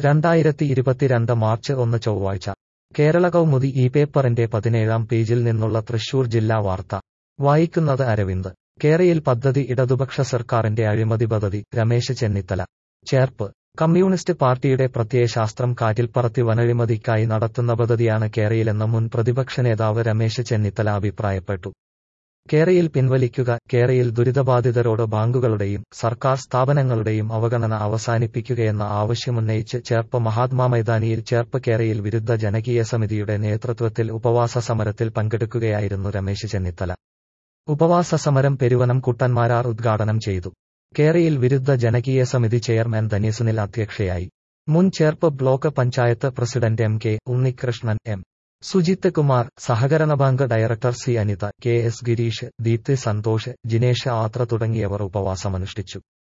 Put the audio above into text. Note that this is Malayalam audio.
രണ്ടായിരത്തി ഇരുപത്തിരണ്ട് മാർച്ച് ഒന്ന് ചൊവ്വാഴ്ച കേരള കൗമുദി ഈ പേപ്പറിന്റെ പതിനേഴാം പേജിൽ നിന്നുള്ള തൃശൂർ ജില്ലാ വാർത്ത വായിക്കുന്നത് അരവിന്ദ് കേരയിൽ പദ്ധതി ഇടതുപക്ഷ സർക്കാരിന്റെ അഴിമതി പദ്ധതി രമേശ് ചെന്നിത്തല ചേർപ്പ് കമ്മ്യൂണിസ്റ്റ് പാർട്ടിയുടെ പ്രത്യയശാസ്ത്രം കാറ്റിൽ പറത്തി വനഴിമതിക്കായി നടത്തുന്ന പദ്ധതിയാണ് കേരയിലെന്ന് മുൻ പ്രതിപക്ഷ നേതാവ് രമേശ് ചെന്നിത്തല അഭിപ്രായപ്പെട്ടു കേരയിൽ പിൻവലിക്കുക കേരയിൽ ദുരിതബാധിതരോട് ബാങ്കുകളുടെയും സർക്കാർ സ്ഥാപനങ്ങളുടെയും അവഗണന അവസാനിപ്പിക്കുകയെന്ന ആവശ്യമുന്നയിച്ച് ചേർപ്പ് മഹാത്മാ മൈതാനിയിൽ ചേർപ്പ് കേരയിൽ വിരുദ്ധ ജനകീയ സമിതിയുടെ നേതൃത്വത്തിൽ ഉപവാസ സമരത്തിൽ പങ്കെടുക്കുകയായിരുന്നു രമേശ് ചെന്നിത്തല ഉപവാസ സമരം പെരുവനം കുട്ടന്മാരാർ ഉദ്ഘാടനം ചെയ്തു കേരയിൽ വിരുദ്ധ ജനകീയ സമിതി ചെയർമാൻ ധനീസുനിൽ അധ്യക്ഷയായി മുൻ Cherpu block panchayat president M K Unnikrishnan M Sujith Kumar സഹകരണ bank director C Anitha K S Gireesh Deepthi Santhosh Jinesh Athra തുടങ്ങിയവർ ഉപവാസമനുഷ്ഠിച്ചു